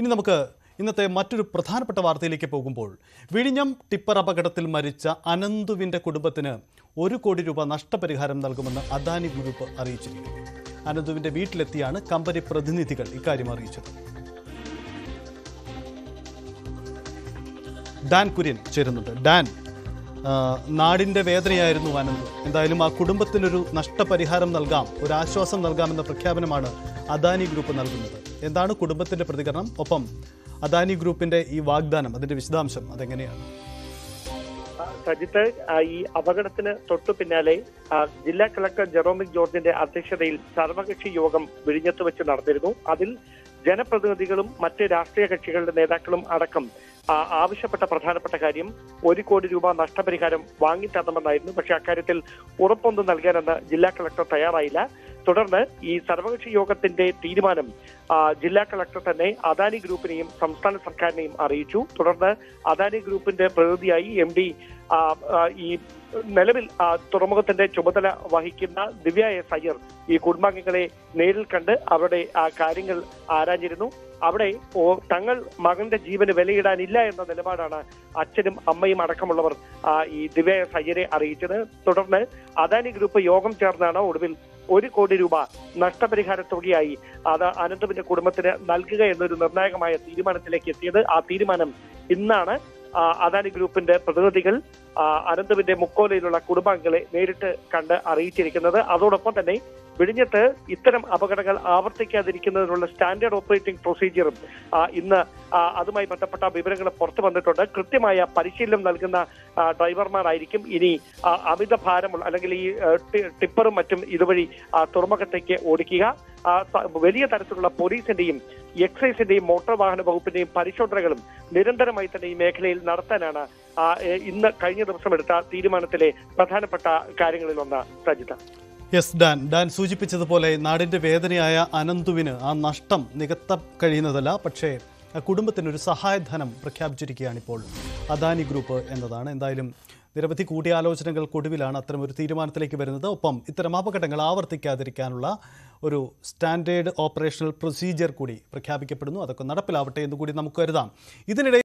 ഇനി നമുക്ക് ഇന്നത്തെ മറ്റൊരു പ്രധാനപ്പെട്ട വാർത്തയിലേക്ക് പോകുമ്പോൾ വിഴിഞ്ഞം ടിപ്പർ അപകടത്തിൽ മരിച്ച അനന്തുവിന്റെ കുടുംബത്തിന് ഒരു കോടി രൂപ നഷ്ടപരിഹാരം നൽകുമെന്ന് അദാനി ഗ്രൂപ്പ് അറിയിച്ചിരിക്കുന്നു അനന്തുവിന്റെ വീട്ടിലെത്തിയാണ് കമ്പനി പ്രതിനിധികൾ ഇക്കാര്യം അറിയിച്ചത് ഡാൻ കുര്യൻ ചേരുന്നുണ്ട് ഡാൻ ആ, നാടിന്റെ വേദനയായിരുന്നു അനന്ത് എന്തായാലും ആ കുടുംബത്തിനൊരു നഷ്ടപരിഹാരം നൽകാം ഒരു ആശ്വാസം നൽകാമെന്ന പ്രഖ്യാപനമാണ് അദാനി ഗ്രൂപ്പ് നൽകുന്നത് എന്താണ് കുടുംബത്തിന്റെ പ്രതികരണം ഒപ്പം അദാനി ഗ്രൂപ്പിന്റെ ഈ വാഗ്ദാനം അതിന്റെ വിശദാംശം അതെങ്ങനെയാണ് ആ, സജിത്ത് ആ, ഈ അപകടത്തിന് തൊട്ടു പിന്നാലെ ആ, ജില്ലാ കളക്ടർ ജെറോമിക് ജോർജിന്റെ അധ്യക്ഷതയിൽ സർവകക്ഷി യോഗം വിഴിഞ്ഞത്ത് വെച്ച് നടന്നിരുന്നു അതിൽ ജനപ്രതിനിധികളും മറ്റ് രാഷ്ട്രീയ കക്ഷികളുടെ നേതാക്കളും അടക്കം ആ, ആവശ്യപ്പെട്ട പ്രധാനപ്പെട്ട കാര്യം ഒരു കോടി രൂപ നഷ്ടപരിഹാരം വാങ്ങിത്തരണമെന്നായിരുന്നു പക്ഷേ അക്കാര്യത്തിൽ ഉറപ്പൊന്നും നൽകാനെന്ന് ജില്ലാ കളക്ടർ തയ്യാറായില്ല തുടർന്ന് ഈ സർവകക്ഷി യോഗത്തിന്റെ തീരുമാനം ആ, ജില്ലാ കളക്ടർ തന്നെ അദാനി ഗ്രൂപ്പിനെയും സംസ്ഥാന സർക്കാരിനെയും അറിയിച്ചു തുടർന്ന് അദാനി ഗ്രൂപ്പിന്റെ പ്രതിനിധിയായി എം ഡി ഈ നിലവിൽ ആ, തുറമുഖത്തിന്റെ ചുമതല വഹിക്കുന്ന ദിവ്യ എസ് അയ്യർ ഈ കുടുംബാംഗങ്ങളെ നേരിൽ കണ്ട് അവരുടെ ആ കാര്യങ്ങൾ ആരാഞ്ഞിരുന്നു അവിടെ ഓ, തങ്ങൾ മകന്റെ ജീവന് വിലയിടാനില്ല എന്ന നിലപാടാണ് അച്ഛനും അമ്മയും അടക്കമുള്ളവർ ആ, ഈ ദിവ്യ എസ് അയ്യരെ അറിയിച്ചത് തുടർന്ന് അദാനി ഗ്രൂപ്പ് യോഗം ചേർന്നാണ് ഒടുവിൽ ഒരു കോടി രൂപ നഷ്ടപരിഹാര തുകയായി അത് അനന്തവിന്റെ കുടുംബത്തിന് നൽകുക എന്നൊരു നിർണായകമായ തീരുമാനത്തിലേക്ക് എത്തിയത് ആ തീരുമാനം ഇന്നാണ് ആ, അദാനി ഗ്രൂപ്പിന്റെ പ്രതിനിധികൾ ആ, അനന്തവിന്റെ മുക്കോലയിലുള്ള കുടുംബാംഗങ്ങളെ നേരിട്ട് കണ്ട് അറിയിച്ചിരിക്കുന്നത് അതോടൊപ്പം തന്നെ വിഴിഞ്ഞത്ത് ഇത്തരം അപകടങ്ങൾ ആവർത്തിക്കാതിരിക്കുന്നതിനുള്ള സ്റ്റാൻഡേർഡ് ഓപ്പറേറ്റിംഗ് പ്രൊസീജിയറും ആ, ഇന്ന് ആ, അതുമായി ബന്ധപ്പെട്ട വിവരങ്ങൾ പുറത്തു വന്നിട്ടുണ്ട് കൃത്യമായ പരിശീലനം നൽകുന്ന ആ, ഡ്രൈവർമാരായിരിക്കും ഇനി ആ, അമിത ഭാരമുള്ള അല്ലെങ്കിൽ ഈ ആ, ടി- ടിപ്പറും മറ്റും ഇതുവഴി ആ, തുറമുഖത്തേക്ക് ഓടിക്കുക ആ, സ- വലിയ തരത്തിലുള്ള പോലീസിന്റെയും എക്സൈസിന്റെയും മോട്ടോർ വാഹന വകുപ്പിന്റെയും പരിശോധനകളും നിരന്തരമായി തന്നെ ഈ മേഖലയിൽ നടത്താനാണ് ആ, ഏ, ഇന്ന് കഴിഞ്ഞ ദിവസം എടുത്ത തീരുമാനത്തിലെ പ്രധാനപ്പെട്ട കാര്യങ്ങളിൽ ഒന്ന് സജിത യെസ് ഡാൻ ഡാൻ സൂചിപ്പിച്ചതുപോലെ നാടിന്റെ വേദനയായ അനന്തുവിന് ആ നഷ്ടം നികത്താൻ കഴിയുന്നതല്ല പക്ഷേ ആ കുടുംബത്തിന് ഒരു സഹായധനം പ്രഖ്യാപിച്ചിരിക്കുകയാണ് ഇപ്പോൾ അദാനി ഗ്രൂപ്പ് എന്നതാണ് എന്തായാലും നിരവധി കൂടിയാലോചനകൾക്കൊടുവിലാണ് അത്തരം ഒരു തീരുമാനത്തിലേക്ക് വരുന്നത് ഒപ്പം ഇത്തരം അപകടങ്ങൾ ആവർത്തിക്കാതിരിക്കാനുള്ള ഒരു സ്റ്റാൻഡേർഡ് ഓപ്പറേഷണൽ പ്രൊസീജിയർ കൂടി പ്രഖ്യാപിക്കപ്പെടുന്നു അതൊക്കെ നടപ്പിലാവട്ടെ എന്ന് കൂടി നമുക്ക് കരുതാം ഇതിനിടെ